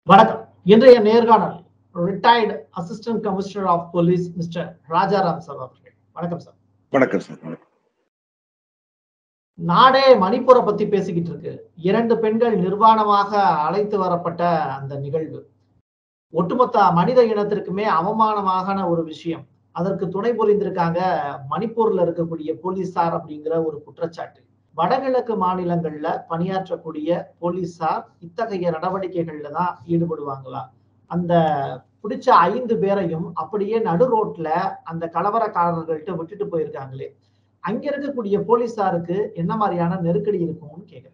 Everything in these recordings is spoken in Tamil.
வணக்கம் இன்றைய நேர்காணல் retired assistant commissioner of police mister Rajaram sir அவர்கள் வணக்கம் சார் வணக்கம் சார் வணக்கம் நாடே மணிப்பூரை பத்தி பேசிக்கிட்டு இருக்கு இரண்டு பெண்கள் நிர்வாணமாக அழைத்து வரப்பட்ட அந்த நிகழ்வு ஒட்டுமொத்த மனித இனத்திற்குமே அவமானமான ஒரு விஷயம் அதற்கு துணை புரிந்திருக்காங்க மணிப்பூர்ல இருக்கக்கூடிய போலீசார் அப்படிங்கிற ஒரு குற்றச்சாட்டு வடகிழக்கு மாநிலங்கள்ல பணியாற்றக்கூடிய போலீசார் இத்தகைய நடவடிக்கைகள்ல தான் ஈடுபடுவாங்களா அந்த பிடிச்ச ஐந்து பேரையும் அப்படியே நடு ரோட்ல அந்த கலவரக்காரர்கள்ட்ட விட்டுட்டு போயிருக்காங்களே அங்க இருக்கக்கூடிய போலீசாருக்கு என்ன மாதிரியான நெருக்கடி இருக்கும்னு கேக்குறேன்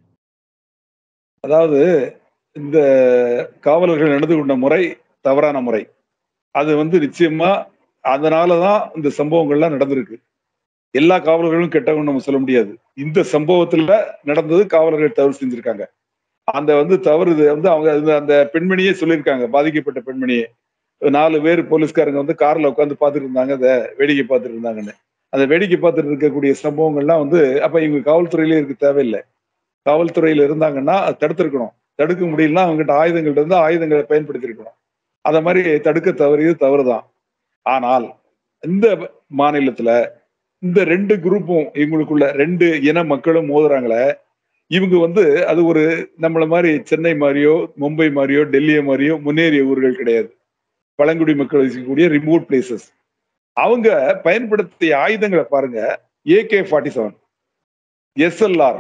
அதாவது இந்த காவலர்கள் நடந்து கொண்ட முறை தவறான முறை அது வந்து நிச்சயமா அதனாலதான் இந்த சம்பவங்கள்லாம் நடந்திருக்கு எல்லா காவலர்களும் கெட்டவங்க நம்ம சொல்ல முடியாது இந்த சம்பவத்துல நடந்தது காவலர்கள் தவறு செஞ்சிருக்காங்க அந்த வந்து தவறு இது வந்து அவங்க அந்த- அந்த பெண்மணியே சொல்லியிருக்காங்க பாதிக்கப்பட்ட பெண்மணியே நாலு பேர் போலீஸ்காரங்க வந்து கார்ல உட்காந்து பார்த்துட்டு இருந்தாங்க அதை வேடிக்கை பார்த்துட்டு இருந்தாங்கன்னு அந்த வேடிக்கை பார்த்துட்டு இருக்கக்கூடிய சம்பவங்கள்லாம் வந்து அப்ப இவங்க காவல்துறையிலே இருக்க தேவையில்லை காவல்துறையில இருந்தாங்கன்னா அது தடுத்திருக்கணும் தடுக்க முடியலன்னா அவங்ககிட்ட ஆயுதங்கள் இருந்தா ஆயுதங்களை பயன்படுத்தியிருக்கணும் அந்த மாதிரி தடுக்க தவறியது தவறுதான் ஆனால் இந்த மாநிலத்துல இந்த ரெண்டு குரூப்பும் இவங்களுக்குள்ள ரெண்டு இன மக்களும் மோதுறாங்களே இவங்க வந்து அது ஒரு நம்மள மாதிரி சென்னை மாதிரியோ மும்பை மாதிரியோ டெல்லியை மாதிரியோ முன்னேறிய ஊர்கள் கிடையாது பழங்குடி மக்கள் வசிக்கக்கூடிய ரிமோட் பிளேசஸ் அவங்க பயன்படுத்திய ஆயுதங்களை பாருங்க AK forty seven SLR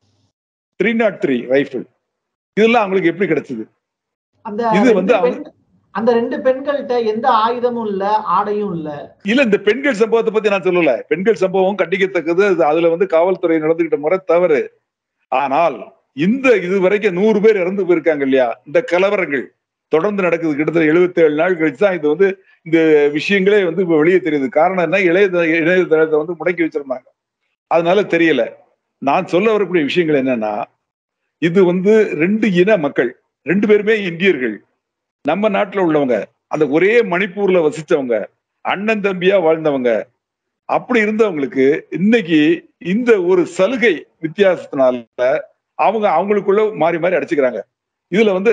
three nought three rifle இதெல்லாம் அவங்களுக்கு எப்படி கிடைச்சது அந்த இது ரெண்டு வந்து அவங்க- பெண்- அந்த ரெண்டு பெண்கள்கிட்ட எந்த ஆயுதமும் இல்ல ஆடையும் இல்ல இல்ல இந்த பெண்கள் சம்பவத்தை பத்தி நான் சொல்லல பெண்கள் சம்பவம் கண்டிக்கத்தக்கது அது- அதுல வந்து காவல்துறை நடந்துகிட்ட முறை தவறு ஆனால் இந்த இது வரைக்கும் நூறு பேர் இறந்து போயிருக்காங்க இல்லையா இந்த கலவரங்கள் தொடர்ந்து நடக்குது கிட்டத்தட்ட 77 நாள் கழிச்சு தான் இது வந்து இந்த விஷயங்களே வந்து இப்ப வெளியே தெரியுது காரணம் என்ன இளைய இணையதளத்தை வந்து முடக்கி வச்சிருந்தாங்க அதனால தெரியல நான் சொல்ல வரக்கூடிய விஷயங்கள் என்னன்னா இது வந்து ரெண்டு இன மக்கள் ரெண்டு பேருமே இந்தியர்கள் நம்ம நாட்டுல உள்ளவங்க அந்த ஒரே மணிப்பூர்ல வசிச்சவங்க அண்ணன் தம்பியா வாழ்ந்தவங்க அப்படி இருந்தவங்களுக்கு இன்னைக்கு இந்த ஒரு சலுகை வித்தியாசத்தினால அவங்க அவங்களுக்குள்ள மாறி மாறி அடிச்சுக்கிறாங்க இதுல வந்து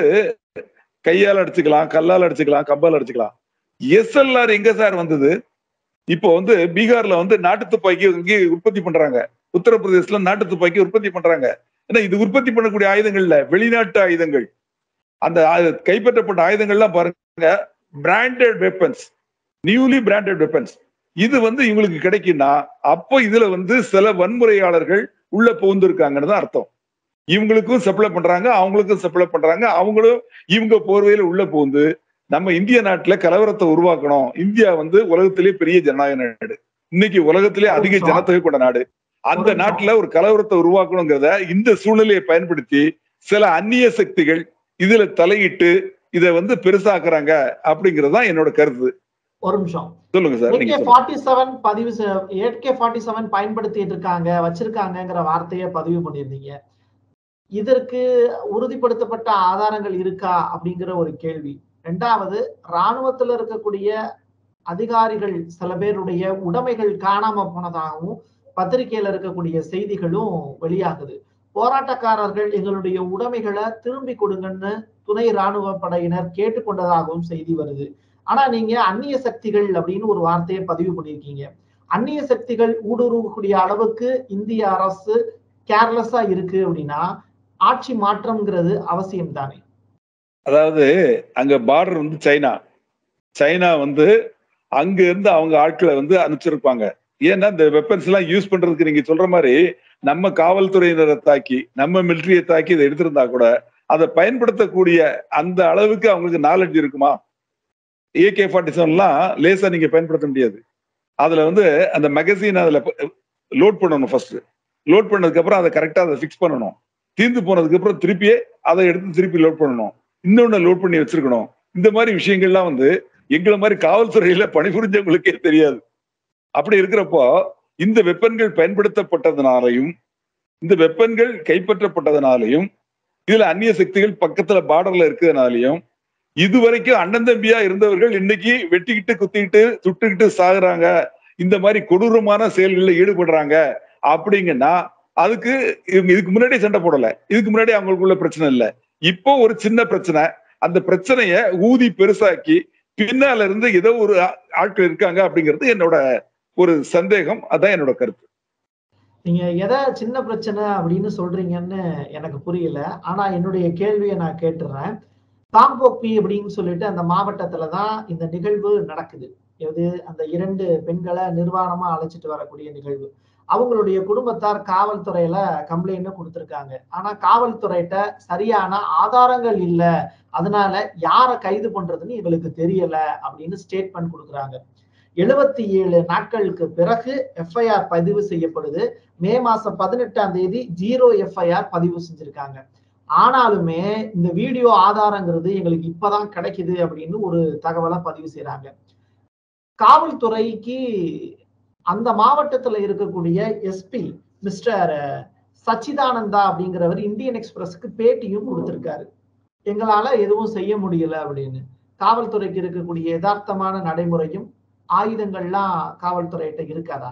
கையால அடிச்சுக்கலாம் கல்லால் அடிச்சுக்கலாம் கம்பால் அடிச்சுக்கலாம் எஸ்எல்ஆர் எங்க சார் வந்தது இப்போ வந்து பீகார்ல வந்து நாட்டு துப்பாக்கி இங்கே உற்பத்தி பண்றாங்க உத்தரப்பிரதேசல நாட்டு துப்பாக்கி உற்பத்தி பண்றாங்க ஏன்னா இது உற்பத்தி பண்ணக்கூடிய ஆயுதங்கள் இல்ல வெளிநாட்டு ஆயுதங்கள் அந்த ஆயு- கைப்பற்றப்பட்ட ஆயுதங்கள்லாம் பாருங்க branded weapons newly branded weapons இது வந்து இவங்களுக்கு கிடைக்கும்னா அப்போ இதுல வந்து சில வன்முறையாளர்கள் உள்ள புகுந்திருக்காங்கன்னு தான் அர்த்தம் இவங்களுக்கும் சப்ளை பண்றாங்க அவங்களுக்கும் சப்ளை பண்றாங்க அவங்களும் இவங்க போர்வையில உள்ள புகுந்து நம்ம இந்திய நாட்டுல கலவரத்தை உருவாக்கணும் இந்தியா வந்து உலகத்திலே பெரிய ஜனநாயக நாடு இன்னைக்கு உலகத்திலே அதிக ஜனத்தொகை கொண்ட நாடு அந்த ஒரு நாட்டுல ஒரு கலவரத்தை உருவாக்கணுங்கிறத இந்த சூழ்நிலையை பயன்படுத்தி சில அந்நிய சக்திகள் இதுல தலையிட்டு இதை வந்து பெருசாக்குறாங்க அப்படிங்கிறது தான் என்னோட கருத்து ஒரு நிமிஷம் சொல்லுங்க சார் நீங்க ஏகே சொல்லுங்க. ஃபார்ட்டி செவன் பதிவு ஏகே ஃபார்ட்டி செவன் பயன்படுத்திட்டு இருக்காங்க வச்சிருக்காங்கங்கிற வார்த்தையை பதிவு பண்ணியிருந்தீங்க இதற்கு உறுதிப்படுத்தப்பட்ட ஆதாரங்கள் இருக்கா அப்படிங்கிற ஒரு கேள்வி ரெண்டாவது ராணுவத்துல இருக்கக்கூடிய அதிகாரிகள் சில பேருடைய உடைமைகள் காணாம போனதாகவும் பத்திரிகையில இருக்கக்கூடிய செய்திகளும் வெளியாகுது போராட்டக்காரர்கள் எங்களுடைய உடைமைகளை திரும்பி கொடுங்கன்னு துணை ராணுவ படையினர் கேட்டுக்கொண்டதாகவும் செய்தி வருது ஆனா நீங்க அந்நிய சக்திகள் அப்படின்னு ஒரு வார்த்தையை பதிவு பண்ணியிருக்கீங்க அந்நிய சக்திகள் ஊடுருவக்கூடிய அளவுக்கு இந்திய அரசு கேர்லெஸ்ஸா இருக்கு அப்படின்னா ஆட்சி மாற்றம்ங்கிறது அவசியம் தானே அதாவது அங்க பார்டர் வந்து சைனா சைனா வந்து அங்க இருந்து அவங்க ஆட்களை வந்து அனுப்பிச்சிருப்பாங்க ஏன்னா இந்த வெப்பன்ஸ் எல்லாம் யூஸ் பண்றதுக்கு நீங்க சொல்ற மாதிரி நம்ம காவல்துறையினரை தாக்கி நம்ம மிலிட்டரியை தாக்கி இதை எடுத்திருந்தா கூட அதை பயன்படுத்தக்கூடிய அந்த அளவுக்கு அவங்களுக்கு நாலேஜ் இருக்குமா ஏகே ஃபார்ட்டி செவன்லாம் லேசா நீங்க பயன்படுத்த முடியாது அதுல வந்து அந்த மெகசின் அதுல லோட் பண்ணணும் ஃபர்ஸ்ட் லோட் பண்ணதுக்கு அப்புறம் அதை கரெக்டா அதை ஃபிக்ஸ் பண்ணணும் தீர்ந்து போனதுக்கு அப்புறம் திருப்பியே அதை எடுத்து திருப்பி லோட் பண்ணணும் இன்னொன்னு லோட் பண்ணி வச்சிருக்கணும் இந்த மாதிரி விஷயங்கள்லாம் வந்து எங்களை மாதிரி காவல்துறையில பணிபுரிஞ்சவங்களுக்கே தெரியாது அப்படி இருக்கிறப்போ இந்த வெப்பன்கள் பயன்படுத்தப்பட்டதுனாலையும் இந்த வெப்பன்கள் கைப்பற்றப்பட்டதுனாலையும் இதுல அந்நிய சக்திகள் பக்கத்துல பார்டர்ல இருக்கிறதுனாலையும் இதுவரைக்கும் அண்ணன் தம்பியா இருந்தவர்கள் இன்னைக்கு வெட்டிக்கிட்டு குத்திக்கிட்டு சுட்டுக்கிட்டு சாகுறாங்க இந்த மாதிரி கொடூரமான செயல்களில் ஈடுபடுறாங்க அப்படிங்கன்னா அதுக்கு இவங்க இதுக்கு முன்னாடி சண்டை போடல இதுக்கு முன்னாடி அவங்களுக்குள்ள பிரச்சனை இல்ல இப்போ ஒரு சின்ன பிரச்சனை அந்த பிரச்சனைய ஊதி பெருசாக்கி பின்னால இருந்து ஏதோ ஒரு ஆ- ஆட்கள் இருக்காங்க அப்படிங்கிறது என்னோட ஒரு சந்தேகம் அதான் என்னோட கருத்து நீங்க எதை சின்ன பிரச்சனை அப்படின்னு சொல்றீங்கன்னு எனக்கு புரியல ஆனா என்னுடைய கேள்வியை நான் கேட்டுறேன் தாம்போப்பி அப்படின்னு சொல்லிட்டு அந்த மாவட்டத்துல தான் இந்த நிகழ்வு நடக்குது எது அந்த இரண்டு பெண்களை நிர்வாணமா அழைச்சிட்டு வரக்கூடிய நிகழ்வு அவங்களுடைய குடும்பத்தார் காவல்துறையில கம்ப்ளைண்ட் கொடுத்திருக்காங்க ஆனா காவல்துறையிட்ட சரியான ஆதாரங்கள் இல்ல அதனால யாரை கைது பண்றதுன்னு எங்களுக்கு தெரியல அப்படின்னு ஸ்டேட்மெண்ட் கொடுக்குறாங்க எழுபத்தி ஏழு நாட்களுக்கு பிறகு எஃப்ஐஆர் பதிவு செய்யப்படுது மே மாசம் பதினெட்டாம் தேதி ஜீரோ எஃப்ஐஆர் பதிவு செஞ்சிருக்காங்க ஆனாலுமே இந்த வீடியோ ஆதாரங்கிறது எங்களுக்கு இப்பதான் கிடைக்குது அப்படின்னு ஒரு தகவலை பதிவு செய்றாங்க காவல்துறைக்கு அந்த மாவட்டத்துல இருக்கக்கூடிய எஸ்பி மிஸ்டர் சச்சிதானந்தா அப்படிங்கிறவர் இந்தியன் எக்ஸ்பிரஸ்க்கு பேட்டியும் கொடுத்திருக்காரு எங்களால எதுவும் செய்ய முடியல அப்படின்னு காவல்துறைக்கு இருக்கக்கூடிய யதார்த்தமான நடைமுறையும் ஆயுதங்கள்லாம் காவல்துறையிட்ட இருக்காதா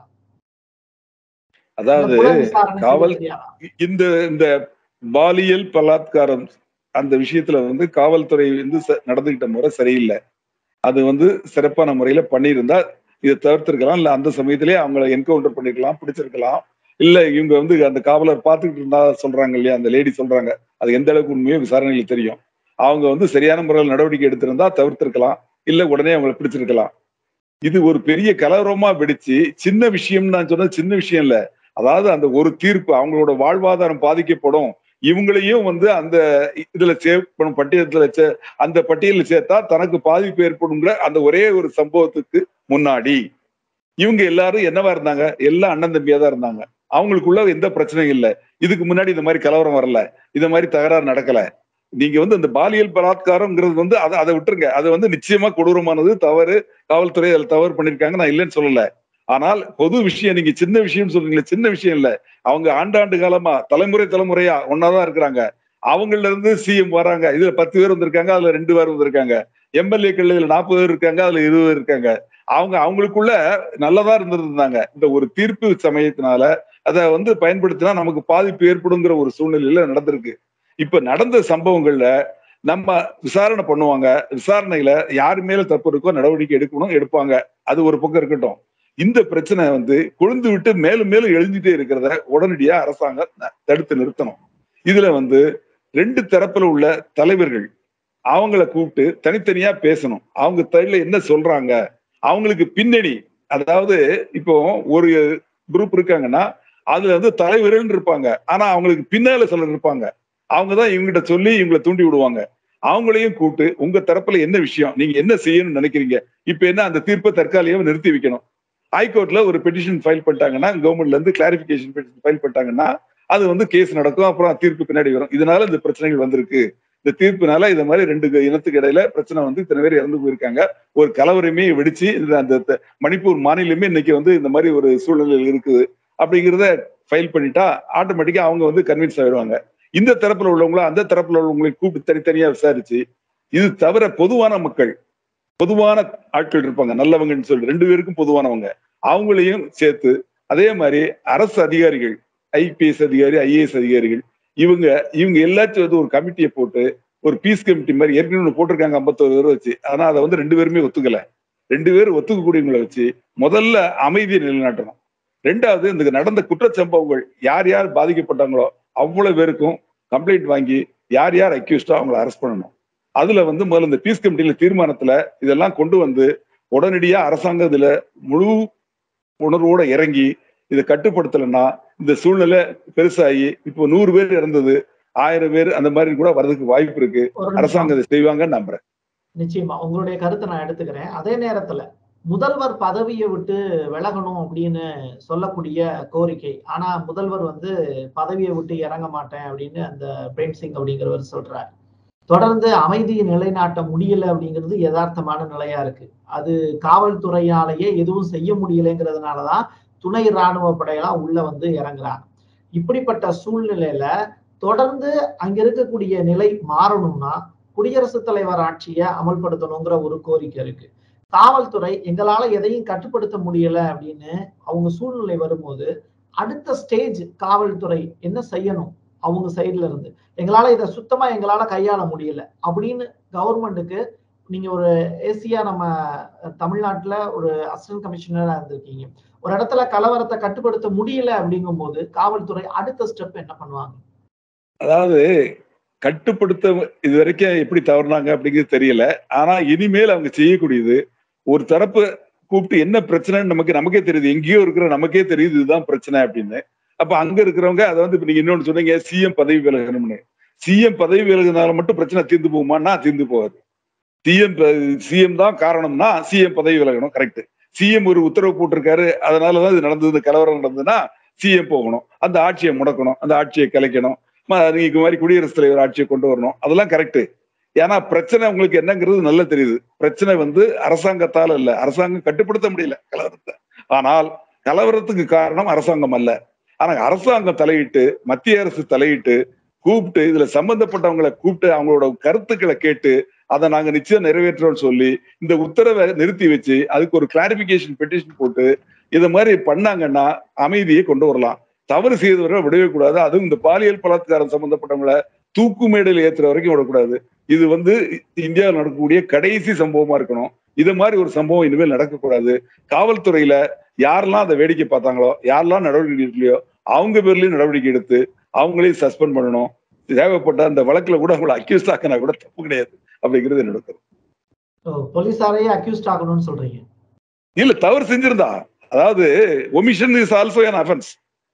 அதாவது இந்த புல விசாரணை செய்ய காவல் தெரியாதா? இந்த இந்த பாலியல் பலாத்காரம் அந்த விஷயத்துல வந்து காவல்துறை வந்து ச- நடந்துகிட்ட முறை சரியில்லை அது வந்து சிறப்பான முறையில பண்ணியிருந்தா இதை தவிர்த்திருக்கலாம் இல்ல அந்த சமயத்திலேயே அவங்கள என்கவுண்டர் பண்ணிருக்கலாம் பிடிச்சிருக்கலாம் இல்ல இவங்க வந்து அந்த காவலர் பார்த்துக்கிட்டு இருந்தா சொல்றாங்க இல்லையா அந்த லேடி சொல்றாங்க அது எந்த அளவுக்கு உண்மையோ விசாரணையில் தெரியும் அவங்க வந்து சரியான முறையில் நடவடிக்கை எடுத்திருந்தா தவிர்த்திருக்கலாம் இல்ல உடனே அவங்கள பிடிச்சிருக்கலாம் இது ஒரு பெரிய கலவரமா வெடிச்சு சின்ன விஷயம் நான் சொன்னது சின்ன விஷயம் இல்ல அதாவது அந்த ஒரு தீர்ப்பு அவங்களோட வாழ்வாதாரம் பாதிக்கப்படும் இவங்களையும் வந்து அந்த இதுல சேர்க்கணும் பட்டியலத்துல சே அந்த பட்டியலில் சேர்த்தா தனக்கு பாதிப்பு ஏற்படுங்கிற அந்த ஒரே ஒரு சம்பவத்துக்கு முன்னாடி இவங்க எல்லாரும் என்னவா இருந்தாங்க எல்லாம் அண்ணன் தம்பியா தான் இருந்தாங்க அவங்களுக்குள்ள எந்த பிரச்சனையும் இல்லை இதுக்கு முன்னாடி இந்த மாதிரி கலவரம் வரல இந்த மாதிரி தகராறு நடக்கல நீங்க வந்து அந்த பாலியல் பலாத்காரம்ங்கிறது வந்து அதை அதை விட்டுருங்க அது வந்து நிச்சயமா கொடூரமானது தவறு காவல்துறை அதில் தவறு பண்ணிருக்காங்க நான் இல்லைன்னு சொல்லல ஆனால் பொது விஷயம் நீங்க சின்ன விஷயம் சொல்றீங்களே சின்ன விஷயம் இல்ல அவங்க ஆண்டாண்டு காலமா தலைமுறை தலைமுறையா ஒன்னாதான் இருக்கிறாங்க அவங்கள்ல இருந்து சிஎம் வராங்க இதுல பத்து பேர் வந்திருக்காங்க அதுல ரெண்டு பேர் வந்திருக்காங்க எம்எல்ஏக்கள் இதுல நாற்பது பேர் இருக்காங்க அதுல இருபது பேர் இருக்காங்க அவங்க அவங்களுக்குள்ள நல்லதா இருந்திருந்தாங்க இந்த ஒரு தீர்ப்பு சமயத்தினால அதை வந்து பயன்படுத்தினா நமக்கு பாதிப்பு ஏற்படுங்கிற ஒரு சூழ்நிலையில நடந்திருக்கு இப்ப நடந்த சம்பவங்கள்ல நம்ம விசாரணை பண்ணுவாங்க விசாரணையில யாரு மேல தப்பு இருக்கோ நடவடிக்கை எடுக்கணும் எடுப்பாங்க அது ஒரு பக்கம் இருக்கட்டும் இந்த பிரச்சனை வந்து கொழுந்து விட்டு மேலும் மேலும் எழுந்துட்டே இருக்கிறத உடனடியா அரசாங்கம் ந- தடுத்து நிறுத்தணும் இதுல வந்து ரெண்டு தரப்புல உள்ள தலைவர்கள் அவங்கள கூப்பிட்டு தனித்தனியா பேசணும் அவங்க தைல என்ன சொல்றாங்க அவங்களுக்கு பின்னணி அதாவது இப்போ ஒரு குரூப் இருக்காங்கன்னா அதுல வந்து தலைவர்கள் இருப்பாங்க ஆனா அவங்களுக்கு பின்னால சிலர் இருப்பாங்க அவங்கதான் இவங்ககிட்ட சொல்லி இவங்களை தூண்டி விடுவாங்க அவங்களையும் கூப்பிட்டு உங்க தரப்புல என்ன விஷயம் நீங்க என்ன செய்யணும்னு நினைக்கிறீங்க இப்ப என்ன அந்த தீர்ப்பை தற்காலிகம் நிறுத்தி வைக்கணும் ஹைகோர்ட்ல ஒரு பெட்டிஷன் ஃபைல் பண்ணிட்டாங்கன்னா கவர்மெண்ட்ல இருந்து கிளாரிபிகேஷன் பெட்டிஷன் ஃபைல் பண்ணிட்டாங்கன்னா அது வந்து கேஸ் நடக்கும் அப்புறம் தீர்ப்பு பின்னாடி வரும் இதனால இந்த பிரச்சனைகள் வந்திருக்கு இந்த தீர்ப்புனால இந்த மாதிரி ரெண்டு இனத்துக்கு இடையில பிரச்சனை வந்து இத்தனை பேர் இறந்து போயிருக்காங்க ஒரு கலவரமே வெடிச்சு இந்த அந்த த- மணிப்பூர் மாநிலமே இன்னைக்கு வந்து இந்த மாதிரி ஒரு சூழ்நிலையில் இருக்குது அப்படிங்கிறத ஃபைல் பண்ணிட்டா ஆட்டோமேட்டிக்கா அவங்க வந்து கன்வின்ஸ் ஆயிடுவாங்க இந்த தரப்புல உள்ளவங்கள அந்த தரப்புல உள்ளவங்களை கூப்பிட்டு தனித்தனியா விசாரிச்சு இது தவிர பொதுவான மக்கள் பொதுவான ஆட்கள் இருப்பாங்க நல்லவங்கன்னு சொல்லி ரெண்டு பேருக்கும் பொதுவானவங்க அவங்களையும் சேர்த்து அதே மாதிரி அரசு அதிகாரிகள் ஐபிஎஸ் அதிகாரி ஐஏஎஸ் அதிகாரிகள் இவங்க இவங்க எல்லாத்தையும் வந்து ஒரு கமிட்டியை போட்டு ஒரு பீஸ் கமிட்டி மாதிரி ஏற்கனவே ஒண்ணு போட்டிருக்காங்க ஐம்பத்தோரு பேர் வச்சு ஆனா அதை வந்து ரெண்டு பேருமே ஒத்துக்கல ரெண்டு பேரும் ஒத்துக்கக்கூடியவங்களை வச்சு முதல்ல அமைதியை நிலைநாட்டணும் ரெண்டாவது இந்த நடந்த குற்றச்சம்பவங்கள் யார் யார் பாதிக்கப்பட்டாங்களோ அவ்வளவு பேருக்கும் கம்ப்ளைண்ட் வாங்கி யார் யார் அக்யூஸ்டோ அவங்கள அரெஸ்ட் பண்ணணும் அதுல வந்து முதல்ல இந்த பீஸ் கமிட்டியில தீர்மானத்துல இதெல்லாம் கொண்டு வந்து உடனடியா அரசாங்கம் இதுல முழு உணர்வோட இறங்கி இதை கட்டுப்படுத்தலைன்னா இந்த சூழ்நிலை பெருசாகி இப்போ நூறு பேர் இறந்தது ஆயிரம் பேர் அந்த மாதிரி கூட வர்றதுக்கு வாய்ப்பு இருக்கு ஒரு நிமிஷம். அரசாங்கம் இதை செய்வாங்கன்னு நம்புறேன் நிச்சயமா உங்களுடைய கருத்தை நான் எடுத்துக்கிறேன் அதே நேரத்துல முதல்வர் பதவியை விட்டு விலகணும் அப்படின்னு சொல்லக்கூடிய கோரிக்கை ஆனா முதல்வர் வந்து பதவியை விட்டு இறங்க மாட்டேன் அப்படின்னு அந்த பிரேம் சிங் அப்படிங்கிறவர் சொல்றார் தொடர்ந்து அமைதியை நிலைநாட்ட முடியல அப்படிங்கிறது யதார்த்தமான நிலையா இருக்கு அது காவல்துறையாலேயே எதுவும் செய்ய முடியலைங்கிறதுனாலதான் துணை ராணுவ படையெல்லாம் உள்ள வந்து இறங்குறாங்க இப்படிப்பட்ட சூழ்நிலையில தொடர்ந்து அங்க இருக்கக்கூடிய நிலை மாறணும்னா குடியரசுத் தலைவர் ஆட்சியை அமல்படுத்தணுங்கிற ஒரு கோரிக்கை இருக்கு காவல்துறை எங்களால எதையும் கட்டுப்படுத்த முடியல அப்படின்னு அவங்க சூழ்நிலை வரும்போது அடுத்த ஸ்டேஜ் காவல்துறை என்ன செய்யணும் அவங்க சைடுல இருந்து எங்களால இதை சுத்தமா எங்களால கையாள முடியல அப்படின்னு கவர்மெண்ட்டுக்கு நீங்க ஒரு ஏசியா நம்ம தமிழ்நாட்டுல ஒரு அசிஸ்டன்ட் கமிஷனரா இருந்திருக்கீங்க ஒரு இடத்துல கலவரத்தை கட்டுப்படுத்த முடியல அப்படிங்கும் போது காவல்துறை அடுத்த ஸ்டெப் என்ன பண்ணுவாங்க அதாவது கட்டுப்படுத்த இது வரைக்கும் எப்படி தவறுனாங்க அப்படிங்கிறது தெரியல ஆனா இனிமேல் அவங்க செய்யக்கூடியது ஒரு தரப்பு கூப்பிட்டு என்ன பிரச்சனைன்னு நமக்கு நமக்கே தெரியுது எங்கேயோ இருக்கிற நமக்கே தெரியுது இதுதான் பிரச்சனை அப்படின்னு அப்ப அங்க இருக்கிறவங்க அதை வந்து இப்ப நீங்க இன்னொன்னு சொன்னீங்க சிஎம் பதவி விலகணும்னு சிஎம் பதவி விலகினால மட்டும் பிரச்சனை தீர்ந்து போகுமான்னா தீர்ந்து போகாது சிஎம் சிஎம் தான் காரணம்னா சிஎம் பதவி விலகணும் கரெக்ட் சிஎம் ஒரு உத்தரவு போட்டிருக்காரு அதனாலதான் இது நடந்தது இந்த கலவரம் நடந்ததுன்னா சிஎம் போகணும் அந்த ஆட்சியை முடக்கணும் அந்த ஆட்சியை கலைக்கணும் நீங்க மாதிரி குடியரசுத் தலைவர் ஆட்சியை கொண்டு வரணும் அதெல்லாம் கரெக்ட் ஏன்னா பிரச்சனை உங்களுக்கு என்னங்கிறது நல்லா தெரியுது பிரச்சனை வந்து அரசாங்கத்தால இல்ல அரசாங்கம் கட்டுப்படுத்த முடியல கலவரத்தை ஆனால் கலவரத்துக்கு காரணம் அரசாங்கம் அல்ல ஆனா அரசாங்கம் தலையிட்டு மத்திய அரசு தலையிட்டு கூப்பிட்டு இதுல சம்பந்தப்பட்டவங்களை கூப்பிட்டு அவங்களோட கருத்துக்களை கேட்டு அதை நாங்க நிச்சயம் நிறைவேற்றோம்னு சொல்லி இந்த உத்தரவை நிறுத்தி வச்சு அதுக்கு ஒரு கிளாரிபிகேஷன் பெட்டிஷன் போட்டு இதை மாதிரி பண்ணாங்கன்னா அமைதியை கொண்டு வரலாம் தவறு செய்தவரை விடவே கூடாது அதுவும் இந்த பாலியல் பலாத்காரம் சம்பந்தப்பட்டவங்களை தூக்கு மேடையில் ஏத்துற வரைக்கும் விடக்கூடாது இது வந்து இந்தியாவில் நடக்கக்கூடிய கடைசி சம்பவமா இருக்கணும் இது மாதிரி ஒரு சம்பவம் இனிமேல் நடக்கக்கூடாது காவல்துறையில யாரெல்லாம் அதை வேடிக்கை பார்த்தாங்களோ யாரெல்லாம் நடவடிக்கை எடுக்கலையோ அவங்க பேர்லயும் நடவடிக்கை எடுத்து அவங்களையும் சஸ்பெண்ட் பண்ணணும் தேவைப்பட்ட அந்த வழக்குல கூட அவங்களை அக்யூஸ்ட் ஆக்கினா கூட தப்பு கிடையாது அப்படிங்கிறது என்னோட போலீசாரையே அக்யூஸ்ட் ஆகணும்னு சொல்றீங்க இல்ல தவறு செஞ்சிருந்தா அதாவது omission is also an offence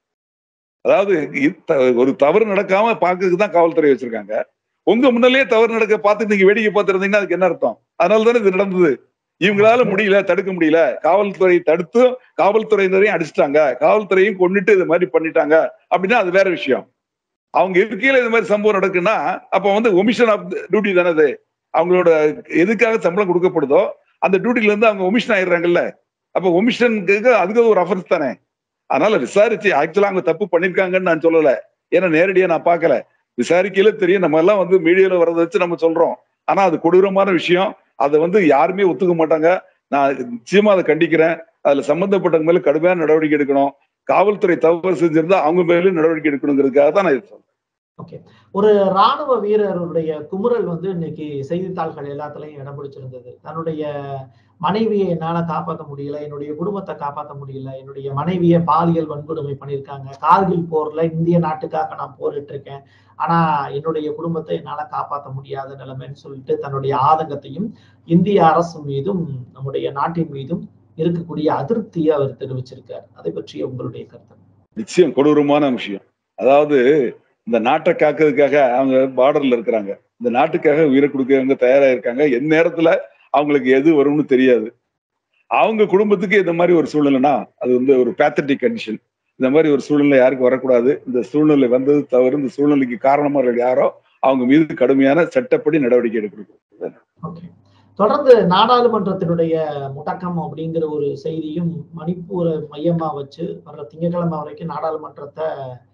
அதாவது ஒரு தவறு நடக்காம பாக்குறதுக்கு தான் காவல்துறை வச்சிருக்காங்க உங்க முன்னாலேயே தவறு நடக்க பார்த்து நீங்க வேடிக்கை பார்த்துருந்தீங்கன்னா அதுக்கு என்ன அர்த்தம் அதனால தானே இது நடந்தது இவங்களால முடியல தடுக்க முடியல காவல்துறை தடுத்து காவல்துறையினரையும் அடிச்சிட்டாங்க காவல்துறையும் கொண்டுட்டு இது மாதிரி பண்ணிட்டாங்க அப்படின்னா அது வேற விஷயம் அவங்க இருக்கையில இது மாதிரி சம்பவம் நடக்குன்னா அப்ப வந்து ஒமிஷன் ஆஃப் டியூட்டி தானே அது அவங்களோட எதுக்காக சம்பளம் கொடுக்கப்படுதோ அந்த டியூட்டில இருந்து அவங்க ஒமிஷன் ஆயிடுறாங்கல்ல அப்ப ஒமிஷனுக்கு அதுக்கு ஒரு அஃபர்ஸ் தானே அதனால விசாரிச்சு ஆக்சுவலா அவங்க தப்பு பண்ணிருக்காங்கன்னு நான் சொல்லல ஏன்னா நேரடியா நான் பார்க்கல விசாரிக்கையில தெரியும் நம்ம எல்லாம் வந்து மீடியால வர்றதை வச்சு நம்ம சொல்றோம் ஆனா அது கொடூரமான விஷயம் அதை வந்து யாருமே ஒத்துக்க மாட்டாங்க நான் நிச்சயமா அதை கண்டிக்கிறேன் அதுல சம்பந்தப்பட்டவங்க மேல கடுமையான நடவடிக்கை எடுக்கணும் காவல்துறை தவறு செஞ்சிருந்தா அவங்க மேலும் நடவடிக்கை எடுக்கணுங்கிறதுக்காக தான் நான் இது சொல்றேன் ஓகே ஒரு ராணுவ வீரருடைய குமுறல் வந்து இன்னைக்கு செய்தித்தாள்கள் எல்லாத்துலயும் இடம் பிடிச்சிருந்தது தன்னுடைய மனைவியை என்னால காப்பாற்ற முடியல என்னுடைய குடும்பத்தை காப்பாற்ற முடியல என்னுடைய மனைவியை பாலியல் வன்கொடுமை பண்ணியிருக்காங்க கார்கில் போர்ல இந்திய நாட்டுக்காக நான் போரிட்டு இருக்கேன் ஆனா என்னுடைய குடும்பத்தை என்னால காப்பாற்ற முடியாத நிலைமைன்னு சொல்லிட்டு தன்னுடைய ஆதங்கத்தையும் இந்திய அரசு மீதும் நம்முடைய நாட்டின் மீதும் இருக்கக்கூடிய அதிருப்தியை அவர் தெரிவிச்சிருக்கார் அதை பற்றி உங்களுடைய கருத்து நிச்சயம் கொடூரமான விஷயம் அதாவது இந்த நாட்டை காக்கிறதுக்காக அவங்க பார்டர்ல இருக்கிறாங்க இந்த நாட்டுக்காக உயிரை கொடுக்கறவங்க தயாரா இருக்காங்க எந்த நேரத்துல அவங்களுக்கு எது வரும்னு தெரியாது அவங்க குடும்பத்துக்கு இந்த மாதிரி ஒரு சூழ்நிலைனா அது வந்து ஒரு பேத்தட்டிக் கண்டிஷன் இந்த மாதிரி ஒரு சூழ்நிலை யாருக்கும் வரக்கூடாது இந்த சூழ்நிலை வந்தது தவறு இந்த சூழ்நிலைக்கு காரணமாக யாரோ அவங்க மீது கடுமையான சட்டப்படி நடவடிக்கை எடுக்கணும் ஓகே தொடர்ந்து நாடாளுமன்றத்தினுடைய முடக்கம் அப்படிங்கிற ஒரு செய்தியும் மணிப்பூரை மையமா வச்சு வர்ற திங்கட்கிழமை வரைக்கும் நாடாளுமன்றத்தை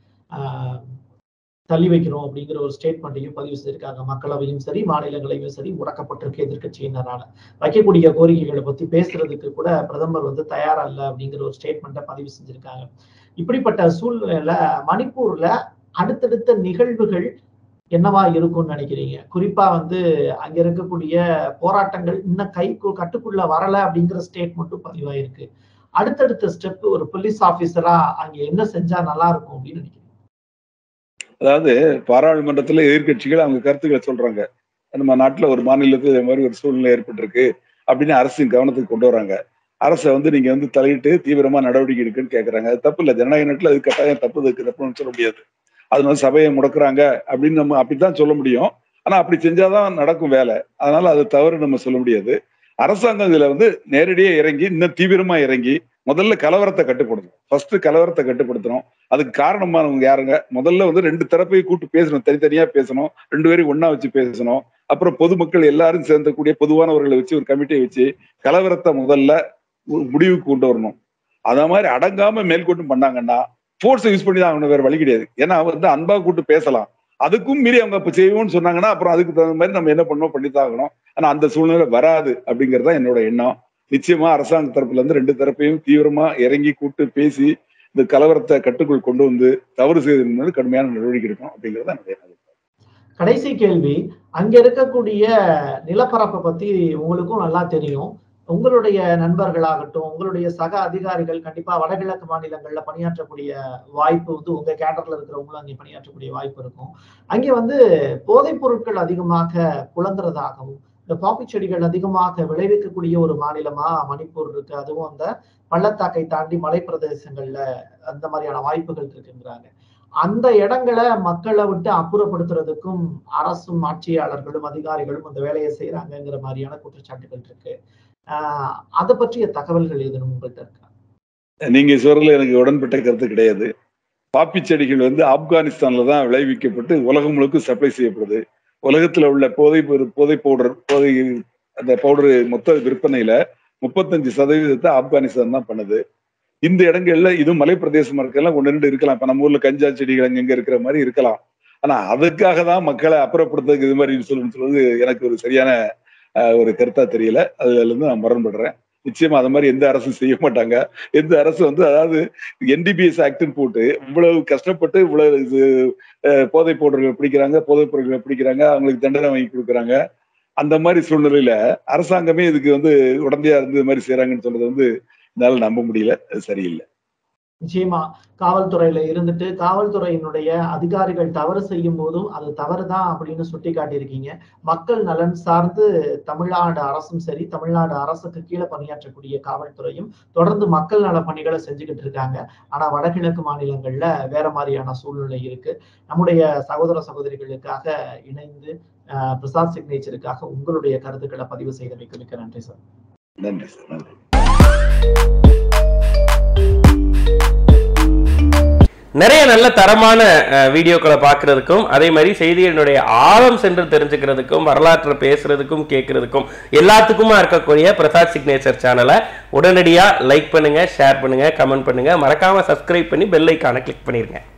தள்ளி வைக்கிறோம் அப்படிங்கிற ஒரு ஸ்டேட்மெண்ட்டையும் பதிவு செய்திருக்காங்க மக்களவையும் சரி மாநிலங்களையும் சரி முடக்கப்பட்டிருக்கு எதிர்கட்சியினரால வைக்கக்கூடிய கோரிக்கைகளை பத்தி பேசுறதுக்கு கூட பிரதமர் வந்து தயாரா இல்லை அப்படிங்கிற ஒரு ஸ்டேட்மெண்ட்டை பதிவு செஞ்சிருக்காங்க இப்படிப்பட்ட சூழ்நிலையில மணிப்பூர்ல அடுத்தடுத்த நிகழ்வுகள் என்னவா இருக்கும்னு நினைக்கிறீங்க குறிப்பா வந்து அங்க இருக்கக்கூடிய போராட்டங்கள் இன்னும் கை கட்டுக்குள்ள வரல அப்படிங்கிற ஸ்டேட்மெண்ட்டும் பதிவாயிருக்கு அடுத்தடுத்த ஸ்டெப் ஒரு போலீஸ் ஆபீசரா அங்க என்ன செஞ்சா நல்லா இருக்கும் அப்படின்னு நினைக்கிறீங்க அதாவது பாராளுமன்றத்துல எதிர்கட்சிகள் அவங்க கருத்துக்களை சொல்றாங்க நம்ம நாட்டுல ஒரு மாநிலத்தில் இதே மாதிரி ஒரு சூழ்நிலை ஏற்பட்டிருக்கு அப்படின்னு அரசின் கவனத்துக்கு கொண்டு வராங்க அரசை வந்து நீங்க வந்து தலையிட்டு தீவிரமா நடவடிக்கை எடுக்குன்னு கேட்கறாங்க அது தப்பு இல்லை ஜனநாயக நாட்டுல அது கட்டாயம் தப்பு இருக்கு தப்புன்னு சொல்ல முடியாது அதனால சபையை முடக்குறாங்க அப்படின்னு நம்ம அப்படித்தான் சொல்ல முடியும் ஆனா அப்படி செஞ்சாதான் நடக்கும் வேலை அதனால அது தவறு நம்ம சொல்ல முடியாது அரசாங்கம் இதுல வந்து நேரடியா இறங்கி இன்னும் தீவிரமா இறங்கி முதல்ல கலவரத்தை கட்டுப்படுத்தணும் ஃபர்ஸ்ட் கலவரத்தை கட்டுப்படுத்தணும் அதுக்கு காரணமானவங்க யாருங்க முதல்ல வந்து ரெண்டு தரப்பையும் கூட்டு பேசணும் தனித்தனியா பேசணும் ரெண்டு பேரும் ஒன்னா வச்சு பேசணும் அப்புறம் பொதுமக்கள் எல்லாரும் சேர்ந்தக்கூடிய பொதுவானவர்களை வச்சு ஒரு கமிட்டியை வச்சு கலவரத்தை முதல்ல முடிவுக்கு கொண்டு வரணும் அத மாதிரி அடங்காம மேற்கொண்டு பண்ணாங்கன்னா ஃபோர்ஸை யூஸ் பண்ணி தான் அவங்க வேற வழி கிடையாது ஏன்னா வந்து அன்பா கூட்டு பேசலாம் அதுக்கும் மீறி அவங்க அப்ப செய்வோம்னு சொன்னாங்கன்னா அப்புறம் அதுக்கு தகுந்த மாதிரி நம்ம என்ன பண்ணோம் பண்ணித்தான் ஆகணும் ஆனா அந்த சூழ்நிலை வராது அப்படிங்கறத என்னோட எண்ணம் நிச்சயமா அரசாங்க தரப்புல இருந்து ரெண்டு தரப்பையும் தீவிரமா இறங்கி கூட்டு பேசி இந்த கலவரத்தை கட்டுக்குள் கொண்டு வந்து தவறு செய்தது கடுமையான நடவடிக்கை எடுக்கணும் அப்படிங்கிறது தான் என்னுடைய கடைசி கேள்வி அங்க இருக்கக்கூடிய நிலப்பரப்பை பத்தி உங்களுக்கும் நல்லா தெரியும் உங்களுடைய நண்பர்களாகட்டும் உங்களுடைய சக அதிகாரிகள் கண்டிப்பா வடகிழக்கு மாநிலங்கள்ல பணியாற்றக்கூடிய வாய்ப்பு வந்து உங்க கேடர்ல இருக்கிறவங்களும் அங்கே பணியாற்றக்கூடிய வாய்ப்பு இருக்கும் அங்கே வந்து போதைப் பொருட்கள் அதிகமாக புலங்குறதாகவும் இந்த பாப்பி செடிகள் அதிகமாக விளைவிக்கக்கூடிய ஒரு மாநிலமா மணிப்பூர் இருக்கு அதுவும் அந்த பள்ளத்தாக்கை தாண்டி மலை பிரதேசங்கள்ல அந்த மாதிரியான வாய்ப்புகள் இருக்குங்கிறாங்க அந்த இடங்களை மக்களை விட்டு அப்புறப்படுத்துறதுக்கும் அரசும் ஆட்சியாளர்களும் அதிகாரிகளும் அந்த வேலையை செய்யறாங்கிற மாதிரியான குற்றச்சாட்டுகள் இருக்கு ஆஹ் அதை பற்றிய தகவல்கள் எதுவும் உங்கள்கிட்ட இருக்கா நீங்க சொல்றதுல எனக்கு உடன்பட்ட கருத்து கிடையாது பாப்பி செடிகள் வந்து ஆப்கானிஸ்தான்ல தான் விளைவிக்கப்பட்டு உலகம் முழுக்க சப்ளை செய்யப்படுது உலகத்துல உள்ள போதை பொரு- போதை பவுடர் போதை அந்த பவுடர் மொத்த விற்பனையில முப்பத்தஞ்சு சதவீதத்தை ஆப்கானிஸ்தான் தான் பண்ணுது இந்த இடங்கள்ல இது மலை பிரதேசமா இருக்கலாம் ஒன்று ரெண்டு இருக்கலாம் இப்ப நம்ம ஊர்ல கஞ்சா செடிகள் அங்கங்க இருக்கிற மாதிரி இருக்கலாம் ஆனா அதுக்காக தான் மக்களை அப்புறப்படுத்துறதுக்கு இது மாதிரி சொல்லணும்னு சொல்றது எனக்கு ஒரு சரியான அஹ், ஒரு கருத்தா தெரியல அதுல இருந்து நான் முரண்படுறேன் நிச்சயமா அது மாதிரி எந்த அரசும் செய்ய மாட்டாங்க எந்த அரசு வந்து அதாவது என்டிபிஎஸ் ஆக்ட்னு போட்டு இவ்வளவு கஷ்டப்பட்டு இவ்வளவு இது அஹ், போதைப் பொருட்களை பிடிக்கிறாங்க போதைப் பொருட்களை பிடிக்கிறாங்க அவங்களுக்கு தண்டனை வாங்கி கொடுக்குறாங்க அந்த மாதிரி சூழ்நிலையில அரசாங்கமே இதுக்கு வந்து உடந்தையா இருந்து இது மாதிரி செய்யறாங்கன்னு சொல்றது வந்து என்னால நம்ப முடியல அது சரியில்லை நிச்சயமா காவல்துறையில இருந்துட்டு காவல்துறையினுடைய அதிகாரிகள் தவறு செய்யும் போதும் அது தவறுதான் அப்படின்னு சுட்டி காட்டியிருக்கீங்க மக்கள் நலன் சார்ந்து தமிழ்நாடு அரசும் சரி தமிழ்நாடு அரசுக்கு கீழே பணியாற்றக்கூடிய காவல்துறையும் தொடர்ந்து மக்கள் நல பணிகளை செஞ்சுக்கிட்டு இருக்காங்க ஆனா வடகிழக்கு மாநிலங்கள்ல வேற மாதிரியான சூழ்நிலை இருக்கு நம்முடைய சகோதர சகோதரிகளுக்காக இணைந்து அஹ், பிரசாத் சிக்னேச்சருக்காக உங்களுடைய கருத்துக்களை பதிவு செய்தமைக்கு மிக்க நன்றி சார் நன்றி சார் நன்றி நிறைய நல்ல தரமான அஹ், வீடியோக்களை பார்க்கறதுக்கும் அதே மாதிரி செய்திகளினுடைய ஆழம் சென்று தெரிஞ்சுக்கிறதுக்கும் வரலாற்றை பேசுறதுக்கும் கேட்கறதுக்கும் எல்லாத்துக்குமா இருக்கக்கூடிய பிரசாத் சிக்னேச்சர் சேனலை உடனடியாக லைக் பண்ணுங்க ஷேர் பண்ணுங்க கமெண்ட் பண்ணுங்க மறக்காம சப்ஸ்கிரைப் பண்ணி பெல் ஐக்கானை கிளிக் பண்ணிருங்க